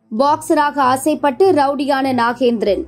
பாக்ஸராக ஆசைப்பட்டு ரவுடியான நாகேந்திரன்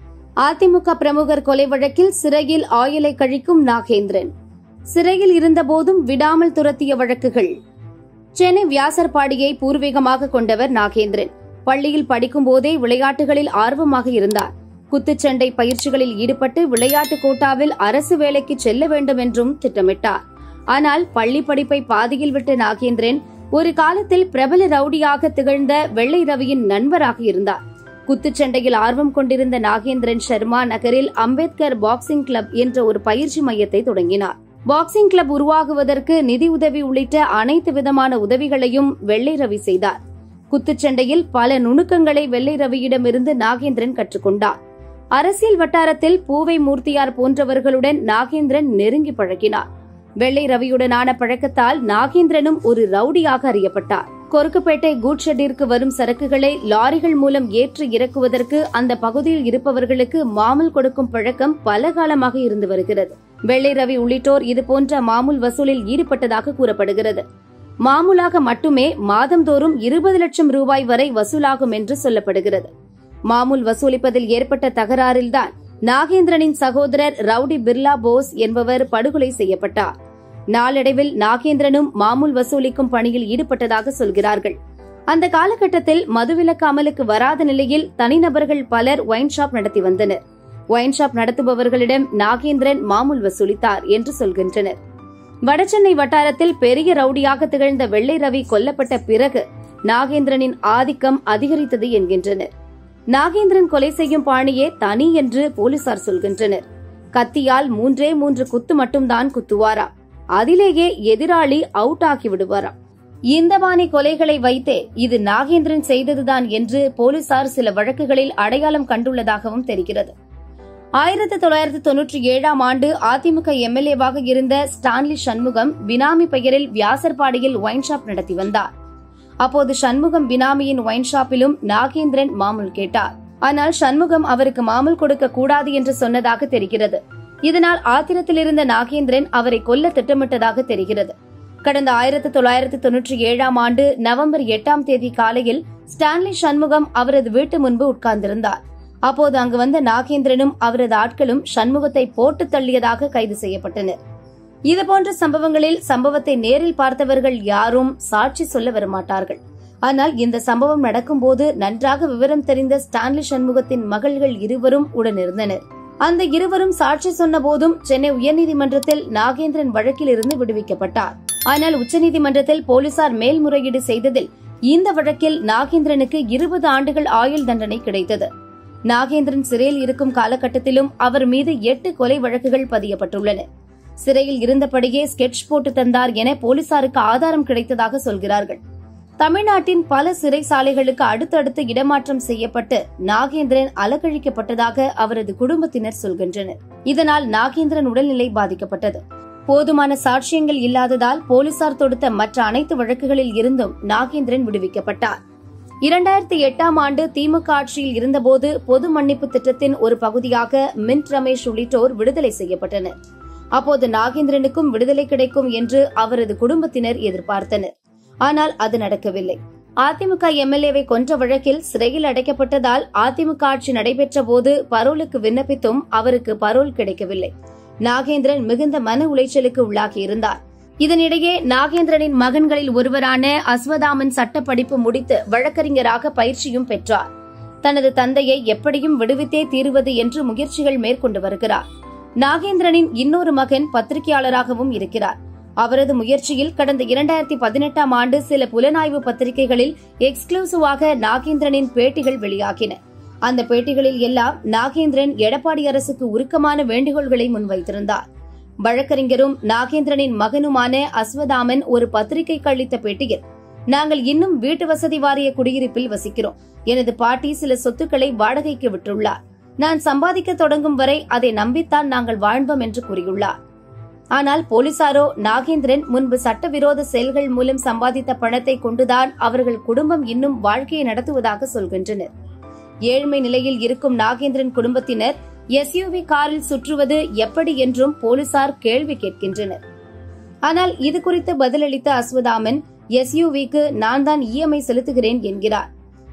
அதிமுக பிரமுகர் கொலை வழக்கில் சிறையில் ஆயுளை கழிக்கும் நாகேந்திரன் சிறையில் இருந்தபோதும் விடாமல் துரத்திய வழக்குகள் சென்னை வியாசர்பாடியை பூர்வீகமாக கொண்டவர் நாகேந்திரன் பள்ளியில் படிக்கும்போதே விளையாட்டுகளில் ஆர்வமாக இருந்தார் குத்துச்சண்டை பயிற்சிகளில் ஈடுபட்டு விளையாட்டு கோட்டாவில் அரசு வேலைக்கு செல்ல வேண்டும் என்றும் திட்டமிட்டார் ஆனால் பள்ளி படிப்பை பாதியில் விட்ட நாகேந்திரன் ஒரு காலத்தில் பிரபல ரவுடியாக திகழ்ந்த வெள்ளை ரவியின் நண்பராக இருந்தார் குத்துச்சண்டையில் ஆர்வம் கொண்டிருந்த நாகேந்திரன் சர்மா நகரில் அம்பேத்கர் பாக்ஸிங் கிளப் என்ற ஒரு பயிற்சி மையத்தை தொடங்கினார் பாக்ஸிங் கிளப் உருவாகுவதற்கு நிதி உதவி உள்ளிட்ட அனைத்து விதமான உதவிகளையும் வெள்ளை ரவி செய்தார் குத்துச்சண்டையில் பல நுணுக்கங்களை வெள்ளை ரவியிடமிருந்து நாகேந்திரன் கற்றுக்கொண்டார் அரசியல் வட்டாரத்தில் பூவை மூர்த்தியார் போன்றவர்களுடன் நாகேந்திரன் நெருங்கி பழகினார் வெள்ளை ரவியுடனான பழக்கத்தால் நாகேந்திரனும் ஒரு ரவுடியாக அறியப்பட்டார் கொருக்குப்பேட்டை கூட் ஷெட்டிற்கு வரும் சரக்குகளை லாரிகள் மூலம் ஏற்றி இறக்குவதற்கு அந்த பகுதியில் இருப்பவர்களுக்கு மாமூல் கொடுக்கும் பழக்கம் பல காலமாக இருந்து வருகிறது வெள்ளை ரவி உள்ளிட்டோர் இதுபோன்ற மாமூல் வசூலில் ஈடுபட்டதாக கூறப்படுகிறது மாமூலாக மட்டுமே மாதந்தோறும் இருபது லட்சம் ரூபாய் வரை வசூலாகும் என்று சொல்லப்படுகிறது மாமூல் வசூலிப்பதில் ஏற்பட்ட தகராறில்தான் நாகேந்திரனின் சகோதரர் ரவுடி பிர்லா போஸ் என்பவர் படுகொலை செய்யப்பட்டார் நாளடைவில் நாகேந்திரனும் மாமூல் வசூலிக்கும் பணியில் ஈடுபட்டதாக சொல்கிறார்கள் அந்த காலகட்டத்தில் மதுவிலக்கு அமலுக்கு வராத நிலையில் தனிநபர்கள் பலர் ஒயின் ஷாப் நடத்தி வந்தனர் ஒயின் ஷாப் நடத்துபவர்களிடம் நாகேந்திரன் மாமூல் வசூலித்தார் என்று சொல்கின்றனர் வடசென்னை வட்டாரத்தில் பெரிய ரவுடியாக திகழ்ந்த வெள்ளை ரவி கொல்லப்பட்ட பிறகு நாகேந்திரனின் ஆதிக்கம் அதிகரித்தது என்கின்றனர் நாகேந்திரன் கொலை செய்யும் பாணியே தனி என்று போலீசார் சொல்கின்றனர் கத்தியால் மூன்றே மூன்று குத்து மட்டும்தான் குத்துவாராம் அதிலேயே எதிராளி அவுட் ஆக்கி விடுவாராம் இந்த பாணி கொலைகளை வைத்தே இது நாகேந்திரன் செய்ததுதான் என்று போலீசார் சில வழக்குகளில் அடையாளம் கண்டுள்ளதாகவும் தெரிகிறது ஆயிரத்தி தொள்ளாயிரத்தி தொன்னூற்றி ஏழாம் ஆண்டு அதிமுக எம்எல்ஏவாக இருந்த ஸ்டான்லி சண்முகம் பினாமி பெயரில் வியாசர்பாடியில் ஒயின் ஷாப் நடத்தி வந்தார் அப்போது சண்முகம் பினாமியின் ஒயின் ஷாப்பிலும் நாகேந்திரன் மாமூல் கேட்டார் ஆனால் சண்முகம் அவருக்கு மாமூல் கொடுக்க கூடாது என்று சொன்னதாக தெரிகிறது இதனால் ஆத்திரத்தில் இருந்த நாகேந்திரன் அவரை கொல்ல திட்டமிட்டதாக தெரிகிறது கடந்த ஆயிரத்தி தொள்ளாயிரத்தி தொன்னூற்றி ஏழாம் ஆண்டு நவம்பர் எட்டாம் தேதி காலையில் ஸ்டான்லி சண்முகம் அவரது வீட்டு முன்பு உட்கார்ந்திருந்தார் அப்போது அங்கு வந்த நாகேந்திரனும் அவரது ஆட்களும் சண்முகத்தை போட்டு தள்ளியதாக கைது செய்யப்பட்டனர் இதுபோன்ற சம்பவங்களில் சம்பவத்தை நேரில் பார்த்தவர்கள் யாரும் சாட்சி சொல்ல வரமாட்டார்கள் ஆனால் இந்த சம்பவம் நடக்கும்போது நன்றாக விவரம் தெரிந்த ஸ்டான்லி சண்முகத்தின் மகள்கள் இருவரும் உடனிருந்தனர் அந்த இருவரும் சாட்சி சொன்ன போதும் சென்னை உயர்நீதிமன்றத்தில் நாகேந்திரன் வழக்கில் இருந்து விடுவிக்கப்பட்டார் ஆனால் உச்சநீதிமன்றத்தில் போலீசார் மேல்முறையீடு செய்ததில் இந்த வழக்கில் நாகேந்திரனுக்கு இருபது ஆண்டுகள் ஆயுள் தண்டனை கிடைத்தது நாகேந்திரன் சிறையில் இருக்கும் காலகட்டத்திலும் அவர் மீது எட்டு கொலை வழக்குகள் பதியப்பட்டுள்ளன சிறையில் இருந்தபடியே ஸ்கெட்ச் போட்டு தந்தார் என போலீசாருக்கு ஆதாரம் கிடைத்ததாக சொல்கிறார்கள் தமிழ்நாட்டின் பல சிறைசாலைகளுக்கு அடுத்தடுத்து இடமாற்றம் செய்யப்பட்டு நாகேந்திரன் அலக்கழிக்கப்பட்டதாக அவரது குடும்பத்தினர் சொல்கின்றனர் இதனால் நாகேந்திரன் உடல்நிலை பாதிக்கப்பட்டது போதுமான சாட்சியங்கள் இல்லாததால் போலீசார் தொடுத்த மற்ற அனைத்து வழக்குகளில் இருந்தும் நாகேந்திரன் விடுவிக்கப்பட்டார் இரண்டாயிரத்தி எட்டாம் ஆண்டு திமுக ஆட்சியில் இருந்தபோது பொது மன்னிப்பு திட்டத்தின் ஒரு பகுதியாக மின்ட் ரமேஷ் உள்ளிட்டோர் விடுதலை செய்யப்பட்டனர் அப்போது நாகேந்திரனுக்கும் விடுதலை கிடைக்கும் என்று அவரது குடும்பத்தினர் எதிர்பார்த்தனர் ஆனால் அது நடக்கவில்லை அதிமுக எம்எல்ஏவை கொன்ற வழக்கில் சிறையில் அடைக்கப்பட்டதால் அதிமுக ஆட்சி நடைபெற்ற போது பரோலுக்கு விண்ணப்பித்தும் அவருக்கு பரோல் கிடைக்கவில்லை நாகேந்திரன் மிகுந்த மன உளைச்சலுக்கு உள்ளாகியிருந்தார் இதனிடையே நாகேந்திரனின் மகன்களில் ஒருவரான அஸ்வதாமன் சட்ட படிப்பு முடித்து வழக்கறிஞராக பயிற்சியும் பெற்றார் தனது தந்தையை எப்படியும் விடுவித்தே தீருவது என்று முயற்சிகள் மேற்கொண்டு வருகிறார் நாகேந்திரனின் இன்னொரு மகன் பத்திரிகையாளராகவும் இருக்கிறார் அவரது முயற்சியில் கடந்த இரண்டாயிரத்தி பதினெட்டாம் ஆண்டு சில புலனாய்வு பத்திரிகைகளில் எக்ஸ்க்ளூசிவாக நாகேந்திரனின் பேட்டிகள் வெளியாகின அந்த பேட்டிகளில் எல்லாம் நாகேந்திரன் எடப்பாடி அரசுக்கு உருக்கமான வேண்டுகோள்களை முன்வைத்திருந்தார் வழக்கறிஞரும் நாகேந்திரனின் மகனுமான அஸ்வதாமன் ஒரு பத்திரிகைக்கு அளித்த பேட்டியில் நாங்கள் இன்னும் வீட்டு வசதி வாரிய குடியிருப்பில் வசிக்கிறோம் எனது பாட்டி சில சொத்துக்களை வாடகைக்கு விட்டுள்ளார் நான் சம்பாதிக்க தொடங்கும் வரை அதை நம்பித்தான் நாங்கள் வாழ்ந்தோம் என்று கூறியுள்ளார் ஆனால் போலீசாரோ நாகேந்திரன் முன்பு சட்டவிரோத செயல்கள் மூலம் சம்பாதித்த பணத்தை கொண்டுதான் அவர்கள் குடும்பம் இன்னும் வாழ்க்கையை நடத்துவதாக சொல்கின்றனர் ஏழ்மை நிலையில் இருக்கும் நாகேந்திரன் குடும்பத்தினர் எஸ்யூவி காரில் சுற்றுவது எப்படி என்றும் போலீசார் கேள்வி கேட்கின்றனர் ஆனால் இது குறித்து பதிலளித்த அஸ்வதாமன் எஸ்யூவிக்கு நான் தான் இஎம்ஐ செலுத்துகிறேன் என்கிறார்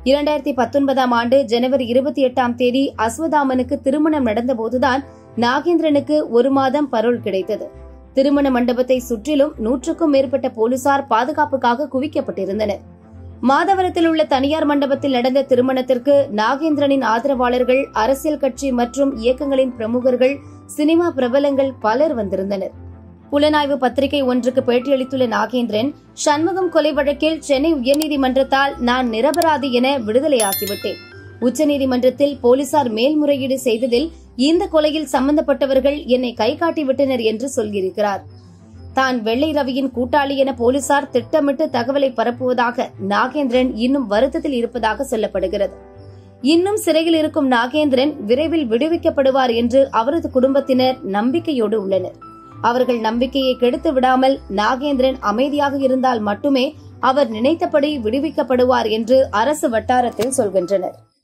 இரண்டாயிரத்தி பத்தொன்பதாம் ஆண்டு ஜனவரி இருபத்தி எட்டாம் தேதி அஸ்வதாமனுக்கு திருமணம் நடந்தபோதுதான் நாகேந்திரனுக்கு ஒரு மாதம் பரோல் கிடைத்தது திருமண மண்டபத்தை சுற்றிலும் நூற்றுக்கும் மேற்பட்ட போலீசார் பாதுகாப்புக்காக குவிக்கப்பட்டிருந்தனர் மாதவரத்தில் உள்ள தனியார் மண்டபத்தில் நடந்த திருமணத்திற்கு நாகேந்திரனின் ஆதரவாளர்கள் அரசியல் கட்சி மற்றும் இயக்கங்களின் பிரமுகர்கள் சினிமா பிரபலங்கள் பலர் வந்திருந்தனர் புலனாய்வு பத்திரிகை ஒன்றுக்கு பேட்டியளித்துள்ள நாகேந்திரன் சண்முகம் கொலை வழக்கில் சென்னை உயர்நீதிமன்றத்தால் நான் நிரபராதி என விடுதலையாக்கிவிட்டேன் உச்சநீதிமன்றத்தில் போலீசார் மேல்முறையீடு செய்ததில் இந்த கொலையில் சம்பந்தப்பட்டவர்கள் என்னை கை காட்டிவிட்டனர் என்று சொல்லியிருக்கிறார் தான் வெள்ளை ரவியின் கூட்டாளி என போலீசார் திட்டமிட்டு தகவலை பரப்புவதாக நாகேந்திரன் இன்னும் வருத்தத்தில் இருப்பதாக சொல்லப்படுகிறது இன்னும் சிறையில் இருக்கும் நாகேந்திரன் விரைவில் விடுவிக்கப்படுவார் என்று அவரது குடும்பத்தினர் நம்பிக்கையோடு உள்ளனர் அவர்கள் நம்பிக்கையை கெடுத்து விடாமல் நாகேந்திரன் அமைதியாக இருந்தால் மட்டுமே அவர் நினைத்தபடி விடுவிக்கப்படுவார் என்று அரசு வட்டாரத்தில் சொல்கின்றனர்